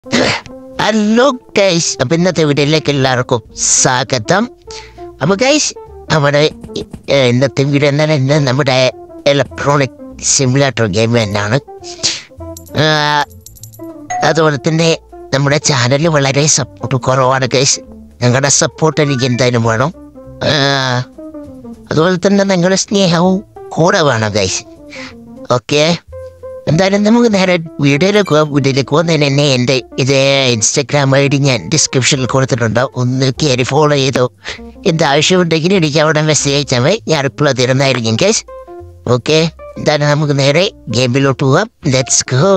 Hello guys അപ്പം ഇന്നത്തെ വീഡിയോയിലേക്ക് എല്ലാവർക്കും സ്വാഗതം അപ്പോൾ ഗൈസ് നമ്മുടെ ഏഹ്, ഇന്നത്തെ വീഡിയോ എന്താണ് ഇന്ന് നമ്മുടെ ഇലക്ട്രോണിക് സിമുലേറ്റർ ഗെയിം തന്നെയാണ് ആഹ്, അതുപോലെ തന്നെ നമ്മുടെ ചാനൽ വളരെ സപ്പോർട്ട് കുറവാണ് ഗൈസ് ഞങ്ങളുടെ സപ്പോർട്ട് എനിക്ക് എന്തായാലും വേണം ആഹ്, അതുപോലെ തന്നെ നിങ്ങളുടെ സ്നേഹവും കൂടെ വേണം ഗൈസ് ഓക്കെ എന്തായാലും നമുക്ക് നേരെ വീഡിയോയിലേക്ക് പോകാം വീഡിയോയിലേക്ക് പോകുന്നതിന് തന്നെ എൻ്റെ ഇത് ഇൻസ്റ്റഗ്രാം ഐ ഡി ഞാൻ ഡിസ്ക്രിപ്ഷനിൽ കൊടുത്തിട്ടുണ്ട് ഒന്ന് കയറി ഫോളോ ചെയ്തോ എന്ത് ആവശ്യമുണ്ടെങ്കിൽ എനിക്ക് അവിടെ മെസ്സേജ് അയച്ചാൽ മതി ഞാൻ റിപ്ലൈ തരുന്നതായിരിക്കും കേസ് ഓക്കെ എന്തായാലും നമുക്ക് നേരെ ഗെയിമിലോട്ട് പോകാം ലെറ്റ്സ് ഗോ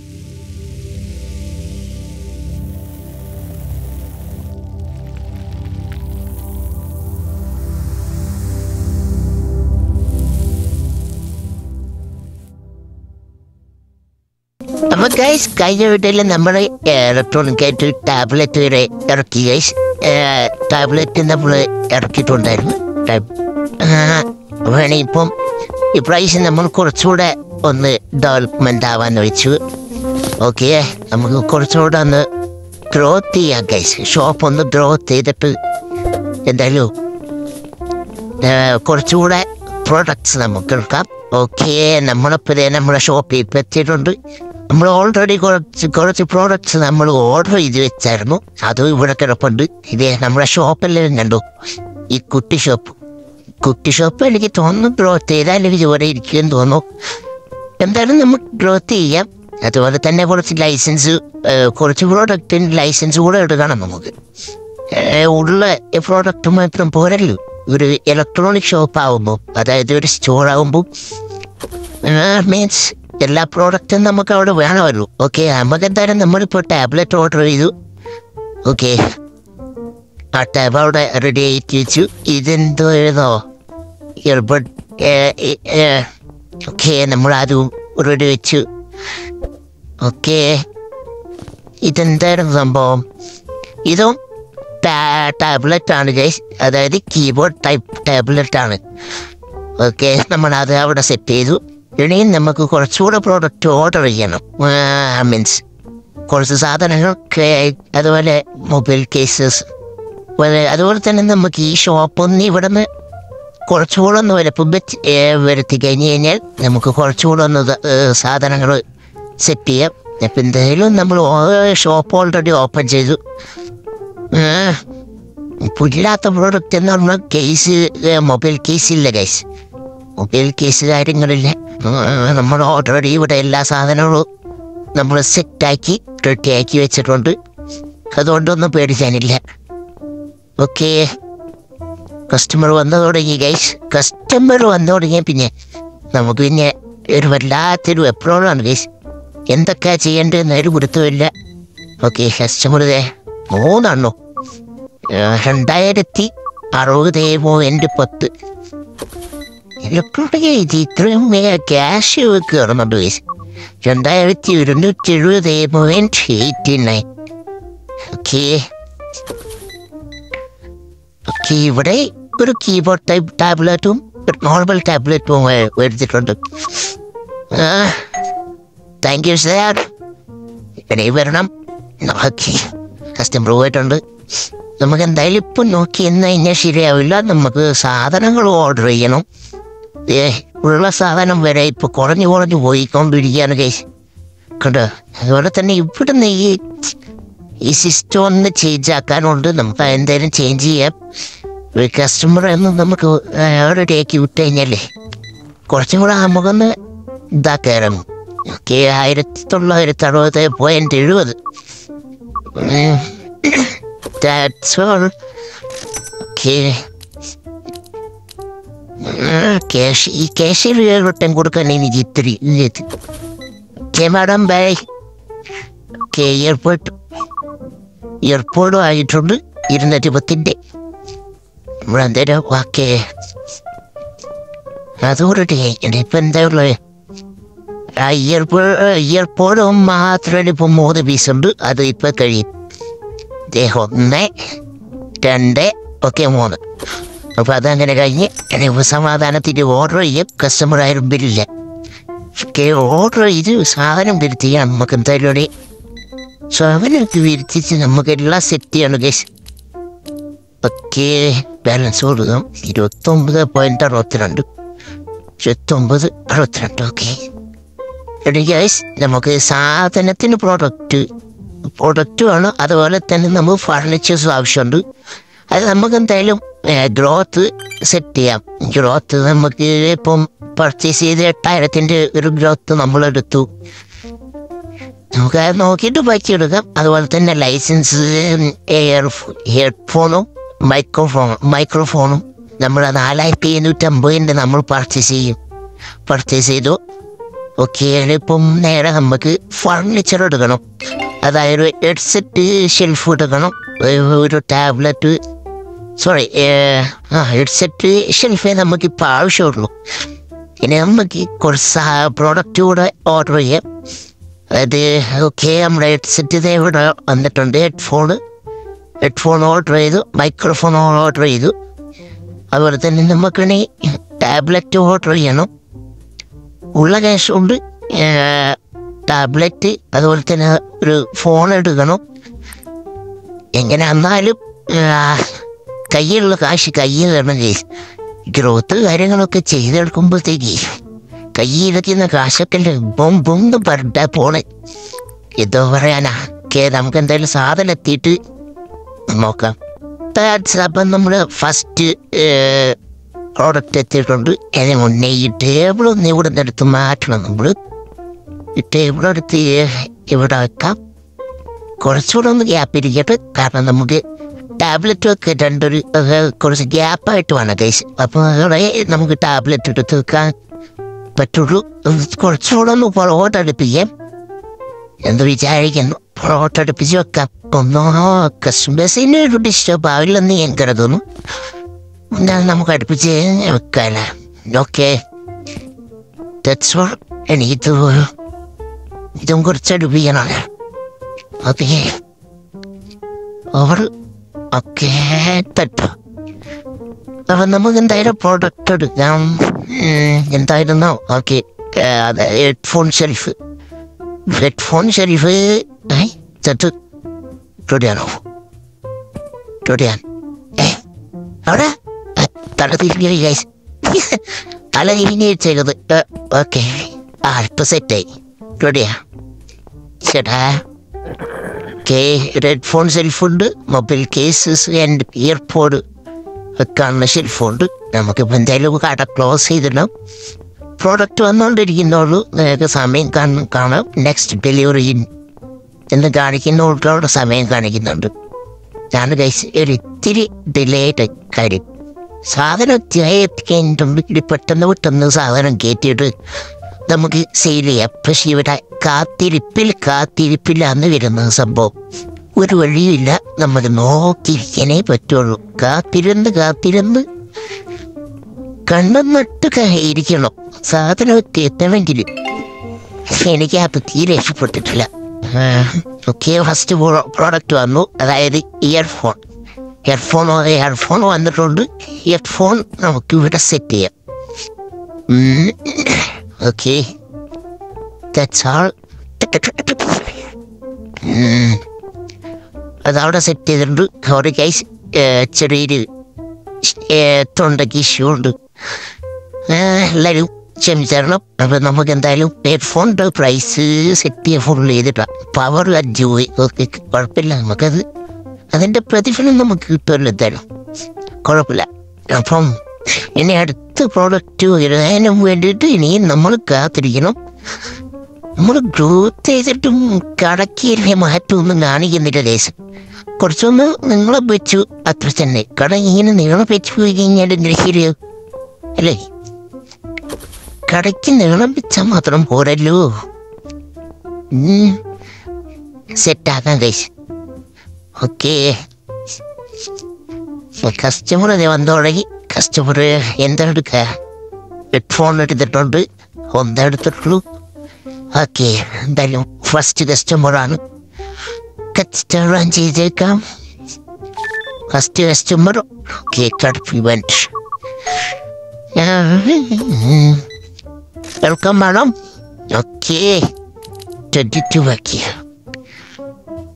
അപ്പൊ ഗൈസ് കഴിഞ്ഞ വീട്ടിൽ നമ്മൾ ഇലക്ട്രോണിക് ആയിട്ട് ടാബ്ലറ്റ് വരെ ഇറക്കി ഗൈസ് ടാബ്ലറ്റ് നമ്മൾ ഇറക്കിയിട്ടുണ്ടായിരുന്നു ടാബ്- ആ, വേണേ ഇപ്പം ഇപ്രാവശ്യം നമ്മൾ കുറച്ചുകൂടെ ഒന്ന് ഡെവലപ്മെന്റ് ആവാൻ വെച്ചു ഓക്കെ നമുക്ക് കുറച്ചുകൂടെ ഒന്ന് ഗ്രോത്ത് ചെയ്യാം ഗൈസ് ഷോപ്പ് ഒന്ന് ഗ്രോത്ത് ചെയ്തിട്ട് എന്തായാലും ഏ, കുറച്ചുകൂടെ പ്രോഡക്ട്സ് നമുക്ക് എടുക്കാം ഓക്കെ നമ്മളിപ്പോൾ ദേ നമ്മുടെ ഷോപ്പിൽ ഇപ്പം എത്തിയിട്ടുണ്ട് നമ്മൾ ഓൾറെഡി കുറച്ച് കുറച്ച് പ്രോഡക്ട്സ് നമ്മൾ ഓർഡർ ചെയ്ത് വെച്ചായിരുന്നു അതും ഇവിടെ കിടപ്പുണ്ട് ഇതേ നമ്മുടെ ഷോപ്പെല്ലാം കണ്ടു ഈ കുട്ടി ഷോപ്പ് കുട്ടി ഷോപ്പ് എനിക്ക് തോന്നുന്നു ഗ്രോത്ത് ചെയ്താൽ ഇതുപോലെ ഇരിക്കുമെന്ന് തോന്നുന്നു എന്തായാലും നമുക്ക് ഗ്രോത്ത് ചെയ്യാം അതുപോലെ തന്നെ കുറച്ച് ലൈസൻസ് കുറച്ച് പ്രോഡക്റ്റിന് ലൈസൻസ് കൂടെ എടുക്കണം നമുക്ക് ഏ, ഉള്ള പ്രോഡക്റ്റ് മാത്രം പോരല്ലോ ഒരു ഇലക്ട്രോണിക് ഷോപ്പ് ആവുമ്പോൾ അതായത് ഒരു സ്റ്റോർ ആവുമ്പോൾ മീൻസ് എല്ലാ പ്രോഡക്റ്റും നമുക്ക് അവിടെ വേണമല്ലോ ഓക്കെ നമുക്ക് എന്തായാലും നമ്മളിപ്പോൾ ടാബ്ലറ്റ് ഓർഡർ ചെയ്തു ഓക്കെ ആ ടാബ് അവിടെ റെഡി ആയിട്ട് വെച്ചു ഇതെന്തോ എഴുതോ ഇയർബഡ് ഓക്കെ നമ്മൾ അതും റെഡി വെച്ചു ഓക്കെ ഇതെന്തായിരുന്നു സംഭവം ഇതും ടാബ്ലറ്റ് ആണ് ഗൈസ് അതായത് കീബോർഡ് ടൈപ്പ് ടാബ്ലറ്റ് ആണ് ഓക്കെ നമ്മൾ അത് അവിടെ സെറ്റ് ചെയ്തു ഇനിയും നമുക്ക് കുറച്ചുകൂടെ പ്രോഡക്റ്റ് ഓർഡർ ചെയ്യണം മീൻസ് കുറച്ച് സാധനങ്ങൾ കേ- അതുപോലെ മൊബൈൽ കേസസ് അതുപോലെ തന്നെ നമുക്ക് ഈ ഷോപ്പൊന്ന് ഇവിടെ നിന്ന് കുറച്ചുകൂടെ ഒന്ന് വലുപ്പം വെച്ച് ഏ, വരുത്തി കഴിഞ്ഞ് കഴിഞ്ഞാൽ നമുക്ക് കുറച്ചുകൂടെ ഒന്ന് സാധനങ്ങൾ സെറ്റ് ചെയ്യാം അപ്പം എന്തായാലും നമ്മൾ ഷോപ്പ് ഓൾറെഡി ഓപ്പൺ ചെയ്തു ആ, പുല്ലാത്ത പ്രോഡക്റ്റ് എന്ന് പറഞ്ഞാൽ കേസ് മൊബൈൽ കേസ് ഇല്ല കേസ് മൊബൈൽ കേസ് കാര്യങ്ങളില്ല നമ്മൾ ഓൾറെഡി ഇവിടെ എല്ലാ സാധനങ്ങളും നമ്മൾ സെറ്റാക്കി റെഡിയാക്കി വെച്ചിട്ടുണ്ട് അതുകൊണ്ടൊന്നും പേടിക്കാനില്ല ഓക്കെ കസ്റ്റമർ വന്നു തുടങ്ങി ഗൈസ് കസ്റ്റമർ വന്നു തുടങ്ങിയ പിന്നെ നമുക്ക് പിന്നെ ഒരു വല്ലാത്തൊരു എപ്പോഴാണ് ഗൈസ് എന്തൊക്കെയാ ചെയ്യേണ്ടതെന്ന് ഒരു ഗുരുത്വമില്ല ഓക്കെ കസ്റ്റമർ മൂന്നെണ്ണോ രണ്ടായിരത്തി അറുപത് പോയിന്റ് പത്ത് ഇലക്ട്രോണിക് ഇത് ഇത്രയും ക്യാഷ് കയറുന്നുണ്ട് ഗൈസ് രണ്ടായിരത്തി ഇരുന്നൂറ്റി എഴുപത് point eighty nine okay okay ഇവിടെ ഒരു കീബോർഡ് ടൈപ്പ് ടാബ്ലറ്റും നോർമൽ ടാബ്ലറ്റും എടുത്തിട്ടുണ്ട് താങ്ക് യു സാർ ഇനി വരണം ഓക്കെ കസ്റ്റമർ പോയിട്ടുണ്ട് നമുക്ക് എന്തായാലും ഇപ്പം നോക്കി എന്ന് കഴിഞ്ഞാൽ ശരിയാവില്ല നമുക്ക് സാധനങ്ങൾ ഓർഡർ ചെയ്യണം ഏ ഉള്ള സാധനം വരെ ഇപ്പൊ കുറഞ്ഞു കുറഞ്ഞു പോയിക്കൊണ്ടിരിക്കുകയാണ് കേസ് കണ്ടോ അതുപോലെ തന്നെ ഇവിടുന്ന് ഈ ഈ സിസ്റ്റം ഒന്ന് ചേഞ്ച് ആക്കാനുണ്ട് നമുക്ക് എന്തായാലും ചേഞ്ച് ചെയ്യാം ഒരു കസ്റ്റമർ എന്ന് നമുക്ക് റെഡിയാക്കി വിട്ട് കഴിഞ്ഞാലേ കുറച്ചും കൂടെ നമുക്കൊന്ന് ഇതാക്കായിരുന്നു ഓക്കെ ആയിരത്തി തൊള്ളായിരത്തി അറുപത് പോയിന്റ് എഴുപത് That's all. Okay. ക്യാഷ് ഈ ക്യാഷിൽ വട്ടം കൊടുക്കാൻ എനിക്ക് ഇത്തിരി okay madam bye okay airport എയർപോർട്ടും ആയിട്ടുണ്ട് ഇരുന്നൂറ്റി പത്തിൻ്റെ നമ്മളെന്തേലും ഓക്കെ അതുകൂടെ ഇപ്പം എന്താ ഉള്ളത് ആ ഇയർപോർട്ട് ഇയർപോർട്ടും മാത്രമേ ഇപ്പം മൂന്ന് പീസ് ഉണ്ട് അത് ഇപ്പം കഴിയും ദേ ഒന്ന് രണ്ട് ഒക്കെ മൂന്ന് അപ്പോൾ അതങ്ങനെ കഴിഞ്ഞ് ഇനി സമാധാനത്തിന് ഓർഡർ ചെയ്യും കസ്റ്റമർ ആയാലും ബില്ലില്ല ഓർഡർ ചെയ്ത് സാധനം വരുത്തിയാൽ നമുക്ക് എന്തായാലും ഒരു സോ അവനൊക്കെ വിരിച്ചിച്ച് നമുക്കെല്ലാം സെറ്റ് ചെയ്യണം ഗൈസ് ഓക്കെ ബാലൻസ് കൊടുക്കാം ഇരുപത്തൊമ്പത് പോയിന്റ് അറുപത്തിരണ്ട് ഇരുപത്തൊമ്പത് അറുപത്തിരണ്ട് ഓക്കെ എടി ഗൈസ് നമുക്ക് സാധനത്തിന് പ്രോഡക്റ്റ് പ്രോഡക്റ്റ് വേണം അതുപോലെ തന്നെ നമുക്ക് ഫർണിച്ചേഴ്സ് ആവശ്യമുണ്ട് അത് നമുക്ക് എന്തായാലും ഗ്രോത്ത് സെറ്റ് ചെയ്യാം ഗ്രോത്ത് നമുക്ക് ഇപ്പം പർച്ചേസ് ചെയ്ത് എട്ടായിരത്തിൻ്റെ ഒരു ഗ്രോത്ത് നമ്മളെടുത്തു നമുക്ക് അത് നോക്കിയിട്ട് പൈസ എടുക്കാം അതുപോലെ തന്നെ ലൈസൻസ് എയർ ഹെഡ്ഫോണും മൈക്രോഫോണും മൈക്രോഫോണും നമ്മൾ നാലായിരത്തി എണ്ണൂറ്റമ്പതിൻ്റെ നമ്മൾ പർച്ചേസ് ചെയ്യും പർച്ചേസ് ചെയ്തു ഓക്കെ ഇപ്പം നേരെ നമുക്ക് ഫർണിച്ചർ എടുക്കണം അതായത് ഹെഡ്സെറ്റ് ഷെൽഫ് എടുക്കണം ഒരു- ഒരു ടാബ്ലറ്റ് സോറി ആ ഹെഡ്സെറ്റ് ഷെൽഫേ നമുക്ക് ഇപ്പോൾ ആവശ്യമുള്ളൂ ഇനി നമുക്ക് കുറച്ച് പ്രോഡക്റ്റ് കൂടെ ഓർഡർ ചെയ്യാം അതായത് ഓക്കെ നമ്മുടെ ഹെഡ്സെറ്റ് ഇതേ ഇവിടെ വന്നിട്ടുണ്ട് ഹെഡ്ഫോൺ ഹെഡ്ഫോൺ ഓർഡർ ചെയ്തു മൈക്രോഫോൺ ഓർഡർ ചെയ്തു അതുപോലെ തന്നെ നമുക്കിനി ടാബ്ലറ്റ് ഓർഡർ ചെയ്യണം ഉള്ള ക്യാഷ് കൊണ്ട് ടാബ്ലറ്റ് അതുപോലെ തന്നെ ഒരു ഫോൺ എടുക്കണം എങ്ങനെ വന്നാലും കയ്യിലുള്ള കാശ് കയ്യിൽ തരണം ചെയ്യും ഗ്രോത്ത് കാര്യങ്ങളൊക്കെ ചെയ്തെടുക്കുമ്പോഴത്തേക്ക് കയ്യിലിരിക്കുന്ന കാശൊക്കെ ബൊം ബൊന്ന് പറഞ്ഞാ പോണേ എന്തോ പറയാനാ കേ നമുക്ക് എന്തായാലും സാധനം എത്തിയിട്ട് നോക്കാം That's അപ്പം നമ്മൾ ഫസ്റ്റ് പ്രോഡക്റ്റ് എത്തിയിട്ടുണ്ട് അതിന് മുന്നേ ഈ ടേബിൾ ഒന്ന് ഇവിടെ നിന്ന് എടുത്ത് മാറ്റണം നമ്മൾ ഈ ടേബിൾ എടുത്ത് ഇവിടെ വെക്കാം കുറച്ചുകൂടെ ഒന്ന് ഗ്യാപ്പ് ഇരിക്കട്ടെ കാരണം നമുക്ക് ടാബ്ലറ്റ് ഒക്കെ രണ്ടൊരു അത് കുറച്ച് ഗ്യാപ്പായിട്ട് വേണം കൈസ് അപ്പോൾ അവിടെ നമുക്ക് ടാബ്ലറ്റ് എടുത്ത് വെക്കാൻ പറ്റുള്ളൂ കുറച്ചുകൂടെ ഒന്ന് പുറകോട്ടടുപ്പിക്കാം എന്ന് വിചാരിക്കുന്നു പുറകോട്ടടുപ്പിച്ച് വെക്കാം ഒന്നോ കസ്റ്റമേഴ്സിന് ഒരു ഡിസ്റ്റർബ് ആവില്ലെന്ന് ഞാൻ കരുതുന്നു എന്നാൽ നമുക്ക് അടുപ്പിച്ച് വെക്കാല ഓക്കെ ദാറ്റ്സ് ഓൾ എനിക്കിത് ഇതും കുറച്ച് അടുപ്പിക്കണം ഓക്കെ ഓവർ ഓക്കെ തട്ടോ അപ്പം നമുക്ക് എന്തായാലും പ്രോഡക്റ്റ് എടുക്കാം ഉം, എന്തായിരുന്നോ ഓക്കെ അതെ ഹെഡ്ഫോൺ ഷെൽഫ് ഹെഡ്ഫോൺ ഷെൽഫ് ഏ ചത്ത് റെഡിയാണോ റെഡിയാൻ ഏ അവിടെ ഏ, തല തിരിഞ്ഞു ഗൈസ് തല തിരിഞ്ഞു വെച്ചേക്കത് ഓക്കെ ആ ഇപ്പൊ സെറ്റായി റെഡിയാ ചേട്ടാ ഓക്കെ ഹെഡ്ഫോൺ ഷെൽഫുണ്ട് മൊബൈൽ കേസസ് ആൻഡ് ഇയർപോഡ് വെക്കാനുള്ള ഷെൽഫുണ്ട് നമുക്കിപ്പോൾ എന്തായാലും കട ക്ലോസ് ചെയ്തിടാം പ്രോഡക്റ്റ് വന്നുകൊണ്ടിരിക്കുന്നുള്ളൂ നിങ്ങൾക്ക് സമയം കാണും കാണാം നെക്സ്റ്റ് ഡെലിവറി എന്ന് കാണിക്കുന്നവരുടെ സമയം കാണിക്കുന്നുണ്ട് ഞാൻ ഗൈസ് ഒരു ഇത്തിരി ഡിലേ ആയിട്ട് കാര്യം സാധനം ഒത്തിരി എത്തിക്കഴിഞ്ഞിട്ടുണ്ട് ഇത് പെട്ടെന്ന് പെട്ടെന്ന് സാധനം കയറ്റിയിട്ട് നമുക്ക് സെയിൽ ചെയ്യാം പക്ഷെ ഇവിടെ കാത്തിരിപ്പിൽ കാത്തിരിപ്പിലാന്ന് വരുന്ന സംഭവം ഒരു വഴിയില്ല നമ്മൾ നോക്കിയിരിക്കാനേ പറ്റുള്ളൂ കാത്തിരുന്ന് കാത്തിരുന്ന് കണ്ണും നട്ട് ഇരിക്കണം സാധനം എത്തണമെങ്കിൽ എനിക്ക് അത് തീരെ ഇഷ്ടപ്പെട്ടിട്ടില്ല ഓക്കെ ഫസ്റ്റ് പ്രോഡക്റ്റ് വന്നു അതായത് ഇയർഫോൺ ഇയർഫോൺ ഇയർഫോൺ വന്നിട്ടുണ്ട് ഇയർഫോൺ നമുക്ക് ഇവിടെ സെറ്റ് ചെയ്യാം ഓക്കെ ദാറ്റ്സ് ആൾ അതവിടെ സെറ്റ് ചെയ്തിട്ടുണ്ട് ഒരു കൈസ് ചെറിയൊരു ഏഹ്, തൊണ്ടയ്ക്ക് ഇഷ്യൂ ഉണ്ട് ഏഹ്, എല്ലാവരും ക്ഷമിച്ചരണം അപ്പം നമുക്ക് എന്തായാലും ഹെഡ്ഫോണിൻ്റെ പ്രൈസ് സെറ്റ് ചെയ്യാൻ ഫുൾ ചെയ്തിട്ടാണ് പവർ അഞ്ച് പോയി ഓക്കെ കുഴപ്പമില്ല നമുക്കത് അതിൻ്റെ പ്രതിഫലം നമുക്ക് കിട്ടുമല്ലോ എന്തായാലും കുഴപ്പമില്ല അപ്പം ഇനി അടുത്ത പ്രോഡക്റ്റ് വരുന്നതിന് വേണ്ടിയിട്ട് ഇനിയും നമ്മൾ കാത്തിരിക്കണം നമ്മൾ ഗ്രോത്ത് ചെയ്തിട്ടും കടക്ക് മാറ്റമൊന്നും കാണിക്കുന്നില്ല ദേശം കുറച്ചൊന്ന് നിങ്ങളെ വെച്ചു അത്ര തന്നെ കട ഇങ്ങനെ നീളം വെച്ച് പോയി കഴിഞ്ഞാൽ എന്തിനു ശരിയാവും അല്ലേ കടയ്ക്ക് നീളം വെച്ചാൽ മാത്രം പോരല്ലോ സെറ്റാക്കാൻ കഴിച്ചു ഓക്കെ കസ്റ്റമർ വന്നു തുടങ്ങി കസ്റ്റമർ എന്തെടുക്കുക ഹെഡ്ഫോൺ എടുത്തിട്ടുണ്ട് ഒന്നെടുത്തിട്ടുള്ളൂ ഓക്കെ എന്തായാലും ഫസ്റ്റ് കസ്റ്റമറാണ് കസ്റ്റമർ ചെയ്തേക്കാം ഫസ്റ്റ് കസ്റ്റമർ ഓക്കെ കടപ്പ് event welcome madam okay twenty two ആക്കി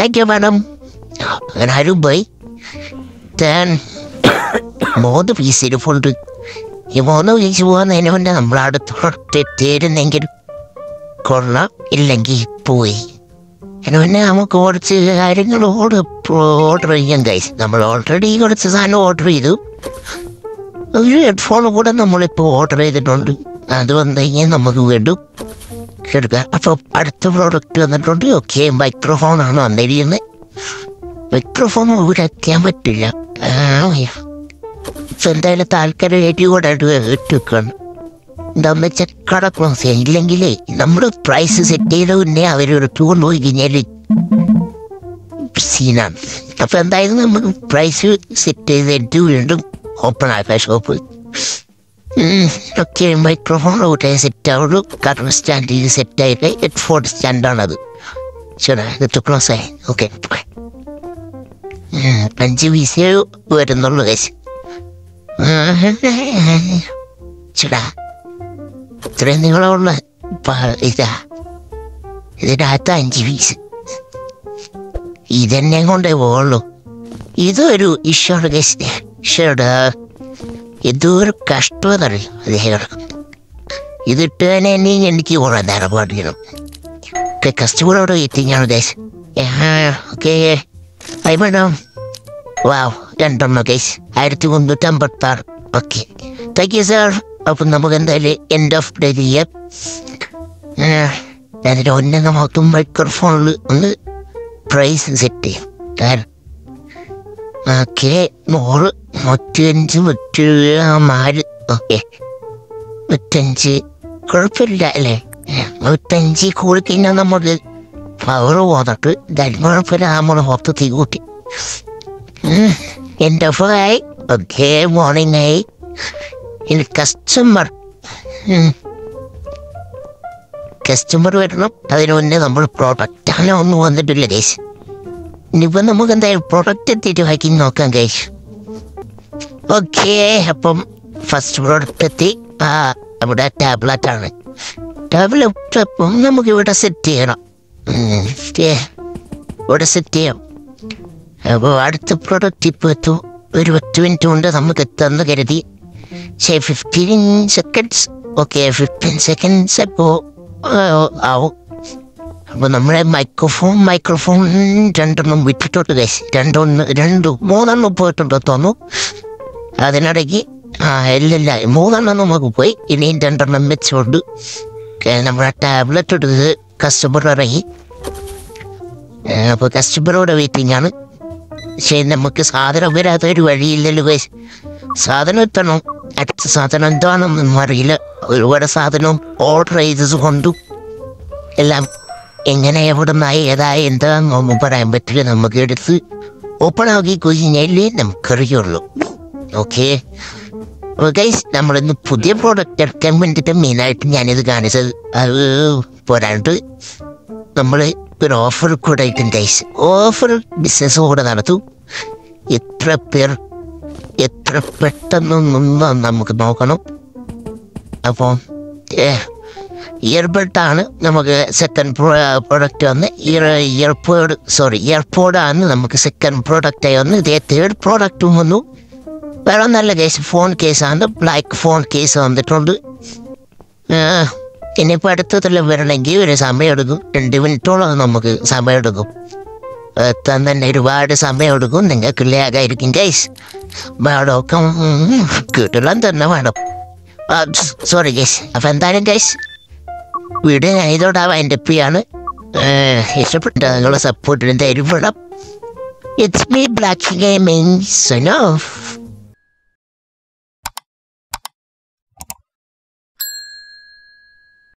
താങ്ക് യു മാഡം അങ്ങനെ ആരും പോയി താൻ മൂന്ന് പീസ് ഇരിപ്പുണ്ട് ഈ മൂന്ന് പീസ് പോകുന്നതിന് മുന്നേ നമ്മൾ അടുത്തോട്ട് എത്തിയിരുന്നെങ്കിൽ കൊള്ളാം ഇല്ലെങ്കിൽ പോയി അതിന് മുന്നേ നമുക്ക് കുറച്ച് കാര്യങ്ങൾ ഓർഡർ ഓർഡർ ചെയ്യാം കൈസ് നമ്മൾ ഓൾറെഡി കുറച്ച് സാധനം ഓർഡർ ചെയ്തു ഒരു ഹെഡ്ഫോൺ കൂടെ നമ്മളിപ്പോൾ ഓർഡർ ചെയ്തിട്ടുണ്ട് അത് വന്നു കഴിഞ്ഞാൽ നമുക്ക് വീണ്ടും എടുക്കാം അപ്പോൾ അടുത്ത പ്രോഡക്റ്റ് വന്നിട്ടുണ്ട് ഓക്കെ മൈക്രോഫോണാണ് വന്നിരിക്കുന്നത് മൈക്രോഫോൺ ഇവിടെ എത്തിയാൻ പറ്റില്ല ആ, ഇപ്പൊ എന്തായാലും താൽക്കാലികമായിട്ട് കൂടെ ഇട്ട് വെക്കണം എന്താന്ന് വെച്ചാൽ കട ക്ലോസ് ചെയ്യാം ഇല്ലെങ്കിലേ നമ്മൾ പ്രൈസ് സെറ്റ് ചെയ്ത മുന്നേ അവരൊരു ടൂർ പോയി കഴിഞ്ഞാൽ സീനാണ് അപ്പൊ എന്തായാലും നമുക്ക് പ്രൈസ് സെറ്റ് ചെയ്തിട്ട് വീണ്ടും ഓപ്പൺ ആക്കാം ഷോപ്പ് ഒക്കെ മൈക്രോഫോൺ കൂടെ സെറ്റ് ആവുള്ളൂ കാരണം സ്റ്റാൻഡ് ചെയ്ത് സെറ്റ് ആയിട്ട് ഹെഡ്ഫോൺ സ്റ്റാൻഡാണത് ശരി ഇത് ക്ലോസ് ആയി ഓക്കെ അഞ്ച് പീസേ വരുന്നുള്ളൂ കേസ് ചേടാ ഇത്രയും നീളമുള്ള പ- ഇതാ ഇതിനകത്ത് അഞ്ച് പീസ് ഇതെന്നെ കൊണ്ടേ പോകുള്ളൂ ഇതൊരു ഇഷ്ടമാണ് കേസ് ഇഷ്ടമാണ് ഇതൊരു കഷ്ടമെന്നറിയോ അദ്ദേഹം ഇതിട്ട് തന്നെ എന്നെ എനിക്ക് കുറെ നേരം പാടിക്കണം ഓക്കെ കസ്റ്റമറോട് എത്തിയാണ് ദേശം ഓക്കെ ഐ മേഡം വാവ് രണ്ടെണ്ണം കേസ് ആയിരത്തി മുന്നൂറ്റി അമ്പത്തി ആറ് ഓക്കെ താങ്ക് യു സാർ അപ്പം നമുക്ക് എന്തായാലും എൻഡ് ഓഫ് ഡേ ചെയ്യാം അതിന് ഒന്നെ നമുക്ക് മൈക്രോഫോണിൽ ഒന്ന് പ്രൈസ് സെറ്റ് ചെയ്യാം കാരണം ഓക്കെ നൂറ് നൂറ്റിയഞ്ച് നൂറ്റി നാല് ഓക്കെ നൂറ്റഞ്ച് കുഴപ്പമില്ല അല്ലേ നൂറ്റഞ്ച് കൂടി കഴിഞ്ഞാൽ നമ്മൾ പവർ പോന്നിട്ട് കുഴപ്പമില്ല നമ്മൾ മൊത്തത്തിൽ കൂട്ടി എൻ്റെ ആയി ഓക്കെ മോർണിംഗ് ആയി ഇനി കസ്റ്റമർ കസ്റ്റമർ വരണം അതിന് മുന്നേ നമ്മൾ പ്രോഡക്റ്റ് അങ്ങനെ ഒന്നും വന്നിട്ടില്ല കേസ് ഇനിയിപ്പോൾ നമുക്ക് എന്തായാലും പ്രൊഡക്റ്റ് എത്തിയിട്ട് ബാക്കി നോക്കാം കേസ് ഓക്കെ അപ്പം ഫസ്റ്റ് പ്രോഡക്റ്റ് എത്തി ആ നമ്മുടെ ടാബ്ലറ്റ് ആണ് ടാബ്ലറ്റ് അപ്പം നമുക്ക് ഇവിടെ സെറ്റ് ചെയ്യണം ഉം, ഏ, ഇവിടെ സെറ്റ് ചെയ്യാം അപ്പോൾ അടുത്ത പ്രോഡക്റ്റ് ഇപ്പോൾ എത്തും ഒരു പത്ത് മിനിറ്റ് കൊണ്ട് നമുക്ക് എത്താമെന്ന് കരുതി ശരി fifteen seconds okay fifteen seconds അപ്പോൾ ആവും അപ്പോൾ നമ്മുടെ മൈക്രോഫോൺ മൈക്രോഫോൺ രണ്ടെണ്ണം വിട്ടിട്ടുണ്ട് ഗൈസ് രണ്ടൊന്ന് രണ്ട് മൂന്നെണ്ണം പോയിട്ടുണ്ടോ തോന്നുന്നു അതിനിടയ്ക്ക് ആ ഇല്ലില്ല മൂന്നെണ്ണം നമുക്ക് പോയി ഇനിയും രണ്ടെണ്ണം വെച്ചുകൊണ്ട് ഏ, നമ്മുടെ ടാബ്ലറ്റ് എടുത്ത് കസ്റ്റമർ ഇറങ്ങി അപ്പോൾ കസ്റ്റമറോട് വെയിറ്റിംഗ് ആണ് പക്ഷേ നമുക്ക് സാധനം വരാത്ത ഒരു വഴിയില്ലല്ലോ ഗൈസ് സാധനം എത്തണം അടുത്ത സാധനം എന്താണെന്നൊന്നും അറിയില്ല ഒരുപാട് സാധനം ഓർഡർ ചെയ്തത് കൊണ്ടും എല്ലാം എങ്ങനെ എവിടെ നിന്നായി ഏതായി എന്താണെന്നൊന്നും പറയാൻ പറ്റില്ല നമുക്ക് എടുത്ത് ഓപ്പൺ ആക്കി കഴിഞ്ഞാലേ നമുക്കറിയുള്ളൂ ഓക്കെ ഗൈസ് നമ്മളിന്ന് പുതിയ പ്രോഡക്റ്റ് എടുക്കാൻ വേണ്ടിയിട്ട് മെയിനായിട്ട് ഞാനിത് കാണിച്ചത് അത് പോരാണ്ട് നമ്മൾ ഒരു ഓഫർ കൂടെ ആയിട്ടും ഗൈസ് ഓഫർ ബിസിനസ് കൂടെ നടത്തും എത്ര പേർ എത്ര പെട്ടെന്ന് നിന്ന് നമുക്ക് നോക്കണം അപ്പോൾ ഇയർബഡാണ് നമുക്ക് സെക്കൻഡ് പ്രോഡക്റ്റ് വന്ന് ഇയർ ഇയർപോഡ് സോറി ഇയർപോഡാണ് നമുക്ക് സെക്കൻഡ് പ്രോഡക്റ്റായി വന്ന് ഇതേ തേർഡ് പ്രോഡക്റ്റും വന്നു വേറെ നല്ല കേസ് ഫോൺ കേസാണ് ബ്ലാക്ക് ഫോൺ കേസ് വന്നിട്ടുണ്ട് ആ, ഇനിയിപ്പോൾ അടുത്തതിൽ വരണമെങ്കിൽ ഒരു സമയമെടുക്കും രണ്ട് മിനിറ്റോളം നമുക്ക് സമയമെടുക്കും എത്താൻ തന്നെ ഒരുപാട് സമയമെടുക്കും നിങ്ങൾക്ക് ലേഖായിരിക്കും ഗൈസ് വേടമൊക്കെ കിട്ടലാൻ തന്നെ വേണം സോറി ഗൈസ് അപ്പം എന്തായാലും ഗൈസ് വീഡിയോ ഞാൻ ഇതോടാവാം എൻ്റെ പിയാണ് ഇഷ്ടപ്പെട്ട നിങ്ങളുടെ സപ്പോർട്ടിന് തരുവിടം ഇറ്റ്സ് മീ ബ്ലാക്ക് ഗെയിമിങ് സനോഫ്